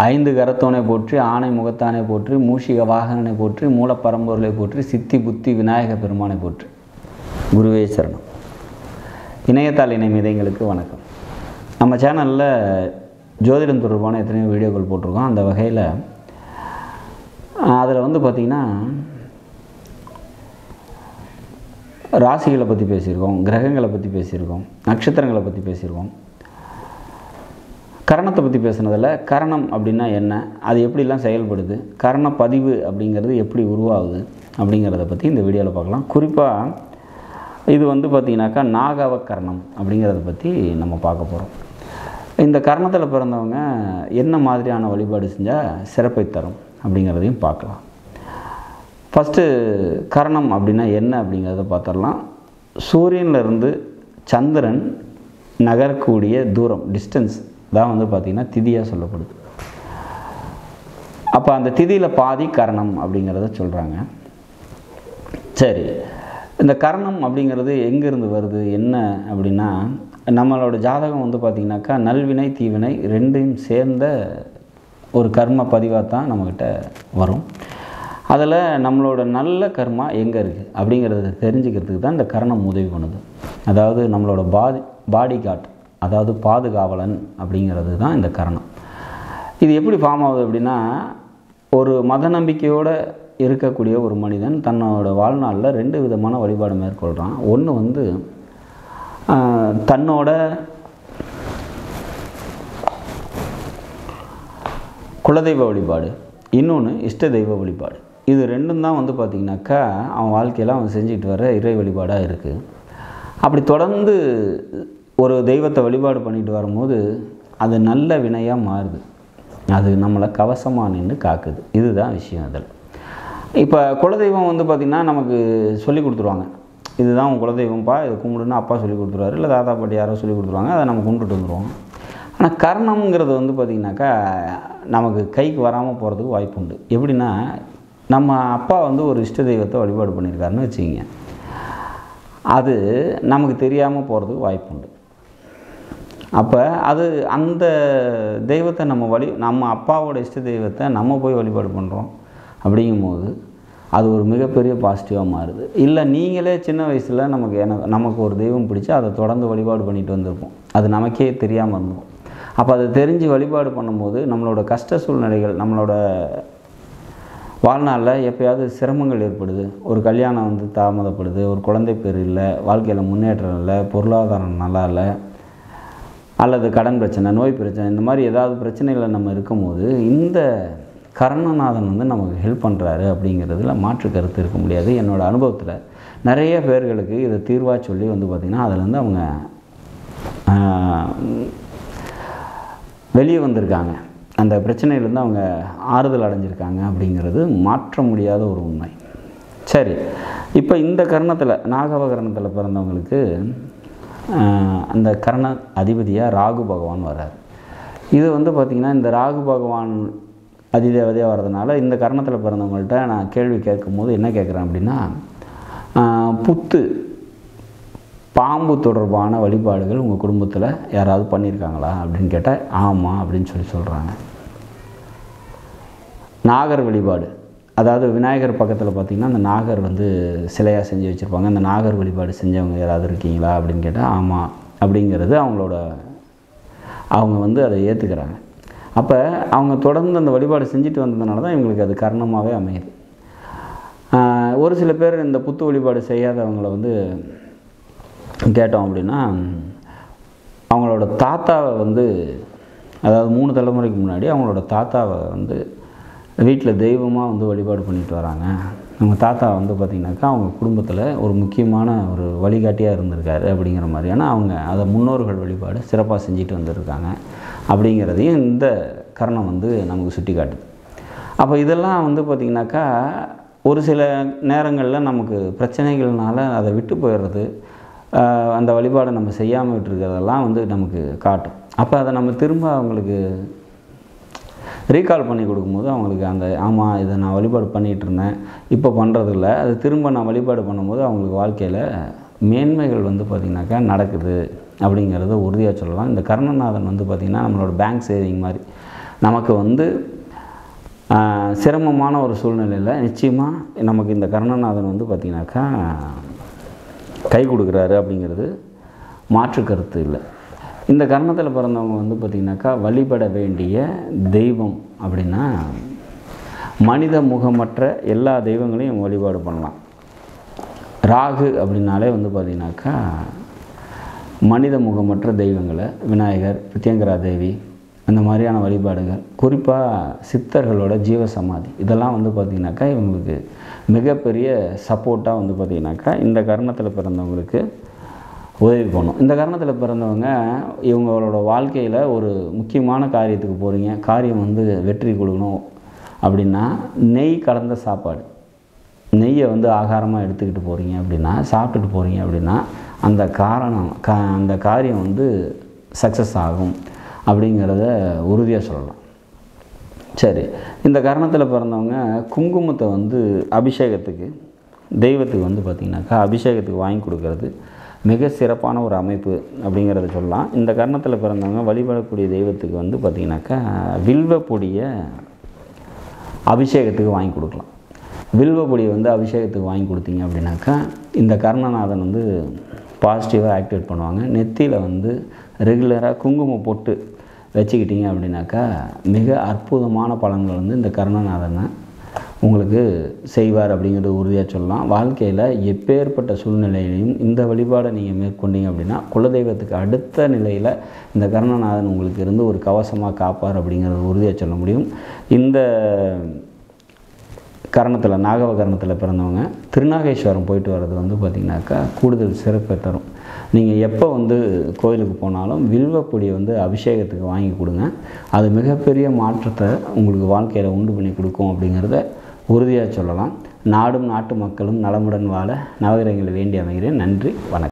ஐந்து கரத்தோனை போற்றி ஆணை முகத்தானை போற்றி மூஷிக வாகனனை போற்றி மூலப்பரம்பொருளை போற்றி சித்தி புத்தி விநாயக பெருமானை போற்றி குருவே சரணம் இணையத்தாள் இணை மிதைங்களுக்கு வணக்கம் நம்ம சேனலில் ஜோதிடம் தொடர்பான எத்தனையோ வீடியோக்கள் போட்டிருக்கோம் அந்த வகையில் அதில் வந்து பார்த்திங்கன்னா ராசிகளை பற்றி பேசியிருக்கோம் கிரகங்களை பற்றி பேசியிருக்கோம் நட்சத்திரங்களை பற்றி பேசியிருக்கோம் கரணத்தை பற்றி பேசுனதில் கரணம் அப்படின்னா என்ன அது எப்படிலாம் செயல்படுது கரண பதிவு அப்படிங்கிறது எப்படி உருவாகுது அப்படிங்கிறத பற்றி இந்த வீடியோவில் பார்க்கலாம் குறிப்பாக இது வந்து பார்த்திங்கனாக்கா நாகவ கரணம் அப்படிங்கிறத பற்றி நம்ம பார்க்க போகிறோம் இந்த கரணத்தில் பிறந்தவங்க என்ன மாதிரியான வழிபாடு செஞ்சால் சிறப்பை தரும் அப்படிங்கிறதையும் பார்க்கலாம் ஃபஸ்ட்டு கரணம் அப்படின்னா என்ன அப்படிங்கிறத பார்த்துடலாம் சூரியன்லேருந்து சந்திரன் நகரக்கூடிய தூரம் டிஸ்டன்ஸ் தான் வந்து பார்த்திங்கன்னா திதியாக சொல்லப்படுது அப்போ அந்த திதியில் பாதி கரணம் அப்படிங்கிறத சொல்கிறாங்க சரி இந்த கரணம் அப்படிங்கிறது எங்கேருந்து வருது என்ன அப்படின்னா நம்மளோட ஜாதகம் வந்து பார்த்திங்கனாக்கா நல்வினை தீவினை ரெண்டையும் சேர்ந்த ஒரு கர்ம பதிவாக தான் நம்மக்கிட்ட வரும் அதில் நம்மளோட நல்ல கர்மா எங்கே இருக்குது அப்படிங்கிறத தெரிஞ்சுக்கிறதுக்கு தான் இந்த கரணம் உதவி பண்ணுது அதாவது நம்மளோட பாடி பாடி கார்ட் அதாவது பாதுகாவலன் அப்படிங்கிறது தான் இந்த கரணம் இது எப்படி ஃபார்ம் ஆகுது அப்படின்னா ஒரு மத நம்பிக்கையோடு இருக்கக்கூடிய ஒரு மனிதன் தன்னோட வாழ்நாளில் ரெண்டு விதமான வழிபாடு மேற்கொள்கிறான் ஒன்று வந்து தன்னோட குலதெய்வ வழிபாடு இன்னொன்று இஷ்ட தெய்வ வழிபாடு இது ரெண்டும் தான் வந்து பார்த்திங்கனாக்கா அவன் வாழ்க்கையில் அவன் செஞ்சுட்டு வர இறை வழிபாடாக இருக்குது அப்படி தொடர்ந்து ஒரு தெய்வத்தை வழிபாடு பண்ணிட்டு வரும்போது அது நல்ல வினையாக மாறுது அது நம்மளை கவசமாக நின்று காக்குது இதுதான் விஷயம் அதில் இப்போ குலதெய்வம் வந்து பார்த்திங்கன்னா நமக்கு சொல்லி கொடுத்துருவாங்க இதுதான் உன் குலதெய்வம்ப்பா இது கும்பிடுன்னு அப்பா சொல்லி கொடுத்துருவாரு இல்லை தாத்தா பாட்டி யாரோ சொல்லி கொடுத்துருவாங்க அதை நம்ம கும்பிட்டுட்டு வந்துடுவோம் ஆனால் கர்ணம்ங்கிறது வந்து பார்த்திங்கனாக்கா நமக்கு கைக்கு வராமல் போகிறதுக்கு வாய்ப்பு உண்டு எப்படின்னா நம்ம அப்பா வந்து ஒரு இஷ்ட தெய்வத்தை வழிபாடு பண்ணியிருக்காருன்னு வச்சுக்கிங்க அது நமக்கு தெரியாமல் போகிறதுக்கு வாய்ப்பு உண்டு அப்போ அது அந்த தெய்வத்தை நம்ம வழி நம்ம அப்பாவோட இஷ்ட தெய்வத்தை நம்ம போய் வழிபாடு பண்ணுறோம் அப்படிங்கும்போது அது ஒரு மிகப்பெரிய பாசிட்டிவாக மாறுது இல்லை நீங்களே சின்ன வயசில் நமக்கு எனக்கு நமக்கு ஒரு தெய்வம் பிடிச்சி அதை தொடர்ந்து வழிபாடு பண்ணிட்டு வந்திருப்போம் அது நமக்கே தெரியாமல் இருந்தோம் அப்போ அதை தெரிஞ்சு வழிபாடு பண்ணும்போது நம்மளோட கஷ்ட சூழ்நிலைகள் நம்மளோட வாழ்நாளில் எப்போயாவது சிரமங்கள் ஏற்படுது ஒரு கல்யாணம் வந்து தாமதப்படுது ஒரு குழந்தை பேர் இல்லை வாழ்க்கையில் முன்னேற்றம் இல்லை பொருளாதாரம் நல்லா இல்லை அல்லது கடன் பிரச்சனை நோய் பிரச்சனை இந்த மாதிரி ஏதாவது பிரச்சனைகளை நம்ம இருக்கும்போது இந்த கர்ணநாதன் வந்து நமக்கு ஹெல்ப் பண்ணுறாரு அப்படிங்கிறதுல மாற்று கருத்து இருக்க முடியாது என்னோடய அனுபவத்தில் நிறைய பேர்களுக்கு இதை தீர்வாக சொல்லி வந்து பார்த்திங்கன்னா அதுலேருந்து அவங்க வெளியே வந்திருக்காங்க அந்த பிரச்சனையிலேருந்து அவங்க ஆறுதல் அடைஞ்சிருக்காங்க அப்படிங்கிறது மாற்ற முடியாத ஒரு உண்மை சரி இப்போ இந்த கர்ணத்தில் நாகவ கர்ணத்தில் பிறந்தவங்களுக்கு அந்த கர்ண அதிபதியாக ராகு பகவான் வர்றார் இது வந்து பார்த்திங்கன்னா இந்த ராகு பகவான் அதிதேவதையாக வர்றதுனால இந்த கர்ணத்தில் பிறந்தவங்கள்ட்ட நான் கேள்வி கேட்கும்போது என்ன கேட்குறேன் அப்படின்னா புத்து பாம்பு தொடர்பான வழிபாடுகள் உங்கள் குடும்பத்தில் யாராவது பண்ணியிருக்காங்களா அப்படின்னு கேட்டால் ஆமாம் அப்படின்னு சொல்லி சொல்கிறாங்க நாகர் வழிபாடு அதாவது விநாயகர் பக்கத்தில் பார்த்திங்கன்னா அந்த நாகர் வந்து சிலையாக செஞ்சு வச்சுருப்பாங்க அந்த நாகர் வழிபாடு செஞ்சவங்க யாராவது இருக்கீங்களா அப்படின்னு கேட்டால் ஆமாம் அப்படிங்கிறது அவங்களோட அவங்க வந்து அதை ஏற்றுக்கிறாங்க அப்போ அவங்க தொடர்ந்து அந்த வழிபாடு செஞ்சுட்டு வந்ததுனால தான் இவங்களுக்கு அது கர்ணமாகவே அமையுது ஒரு சில பேர் இந்த புத்து வழிபாடு செய்யாதவங்களை வந்து கேட்டோம் அப்படின்னா அவங்களோட தாத்தாவை வந்து அதாவது மூணு தலைமுறைக்கு முன்னாடி அவங்களோட தாத்தாவை வந்து வீட்டில் தெய்வமாக வந்து வழிபாடு பண்ணிட்டு வராங்க அவங்க தாத்தா வந்து பார்த்திங்கனாக்கா அவங்க குடும்பத்தில் ஒரு முக்கியமான ஒரு வழிகாட்டியாக இருந்திருக்காரு அப்படிங்கிற மாதிரியான அவங்க அதை முன்னோர்கள் வழிபாடு சிறப்பாக செஞ்சுட்டு வந்திருக்காங்க அப்படிங்கிறதையும் இந்த கரணம் வந்து நமக்கு சுட்டி காட்டுது அப்போ இதெல்லாம் வந்து பார்த்திங்கனாக்கா ஒரு சில நேரங்களில் நமக்கு பிரச்சனைகள்னால அதை விட்டு போயிடுறது அந்த வழிபாடை நம்ம செய்யாமல் விட்டுருக்கிறதெல்லாம் வந்து நமக்கு காட்டும் அப்போ அதை நம்ம திரும்ப அவங்களுக்கு ரீகால் பண்ணி கொடுக்கும்போது அவங்களுக்கு அந்த ஆமாம் இதை நான் வழிபாடு பண்ணிகிட்டு இருந்தேன் இப்போ பண்ணுறதில்ல அது திரும்ப நான் வழிபாடு பண்ணும்போது அவங்களுக்கு வாழ்க்கையில் மேன்மைகள் வந்து பார்த்திங்கனாக்கா நடக்குது அப்படிங்கிறத உறுதியாக சொல்லலாம் இந்த கர்ணநாதன் வந்து பார்த்திங்கன்னா நம்மளோட பேங்க் சேவிங் மாதிரி நமக்கு வந்து ஆஹ், சிரமமான ஒரு சூழ்நிலையில் நிச்சயமாக நமக்கு இந்த கருணநாதன் வந்து பார்த்திங்கனாக்கா கை கொடுக்குறாரு அப்படிங்கிறது மாற்று கருத்து இல்லை இந்த கர்ணத்தில் பிறந்தவங்க வந்து பார்த்திங்கனாக்கா வழிபட வேண்டிய தெய்வம் அப்படின்னா மனித முகமற்ற எல்லா தெய்வங்களையும் வழிபாடு பண்ணலாம் ராகு அப்படின்னாலே வந்து பார்த்திங்கனாக்கா மனித முகமற்ற தெய்வங்களை விநாயகர் பிரத்யங்கரா தேவி அந்த மாதிரியான வழிபாடுகள் குறிப்பாக சித்தர்களோட ஜீவ சமாதி இதெல்லாம் வந்து பார்த்திங்கனாக்கா இவங்களுக்கு மிகப்பெரிய சப்போர்ட்டாக வந்து பார்த்திங்கனாக்கா இந்த கர்ணத்தில் பிறந்தவங்களுக்கு உதவி பண்ணும் இந்த காரணத்தில் பிறந்தவங்க இவங்களோட வாழ்க்கையில் ஒரு முக்கியமான காரியத்துக்கு போகிறீங்க காரியம் வந்து வெற்றி கொடுக்கணும் அப்படின்னா நெய் கலந்த சாப்பாடு நெய்யை வந்து ஆகாரமாக எடுத்துக்கிட்டு போகிறீங்க அப்படின்னா சாப்பிட்டுட்டு போகிறீங்க அப்படின்னா அந்த காரணம் கா அந்த காரியம் வந்து சக்ஸஸ் ஆகும் அப்படிங்கிறத உறுதியாக சொல்லலாம் சரி இந்த காரணத்தில் பிறந்தவங்க குங்குமத்தை வந்து அபிஷேகத்துக்கு தெய்வத்துக்கு வந்து பார்த்திங்கனாக்கா அபிஷேகத்துக்கு வாங்கி கொடுக்கறது மிக சிறப்பான ஒரு அமைப்பு அப்படிங்கிறத சொல்லலாம் இந்த கர்ணத்தில் பிறந்தவங்க வழிபடக்கூடிய தெய்வத்துக்கு வந்து பார்த்திங்கனாக்கா வில்வ பொடியை அபிஷேகத்துக்கு வாங்கி கொடுக்கலாம் வில்வ பொடியை வந்து அபிஷேகத்துக்கு வாங்கி கொடுத்தீங்க அப்படின்னாக்கா இந்த கர்ணநாதன் வந்து பாசிட்டிவாக ஆக்டிவேட் பண்ணுவாங்க நெத்தியில் வந்து ரெகுலராக குங்குமம் போட்டு வச்சுக்கிட்டீங்க அப்படின்னாக்கா மிக அற்புதமான பலன்கள் வந்து இந்த கர்ணநாதனை உங்களுக்கு செய்வார் அப்படிங்கிறது உறுதியாக சொல்லலாம் வாழ்க்கையில் எப்பேற்பட்ட சூழ்நிலையிலையும் இந்த வழிபாடை நீங்கள் மேற்கொண்டீங்க அப்படின்னா குலதெய்வத்துக்கு அடுத்த நிலையில் இந்த கர்ணநாதன் உங்களுக்கு இருந்து ஒரு கவசமாக காப்பார் அப்படிங்கிறது உறுதியாக சொல்ல முடியும் இந்த கரணத்தில் நாகவ கரணத்தில் பிறந்தவங்க திருநாகேஸ்வரம் போயிட்டு வர்றது வந்து பார்த்திங்கனாக்கா கூடுதல் சிறப்பை தரும் நீங்கள் எப்போ வந்து கோயிலுக்கு போனாலும் வில்வப்பொடியை வந்து அபிஷேகத்துக்கு வாங்கி கொடுங்க அது மிகப்பெரிய மாற்றத்தை உங்களுக்கு வாழ்க்கையில் உண்டு பண்ணி கொடுக்கும் அப்படிங்கிறத உறுதியாக சொல்லலாம் நாடும் நாட்டு மக்களும் நலமுடன் வாழ நவகிரகங்களை வேண்டி அமைகிறேன் நன்றி வணக்கம்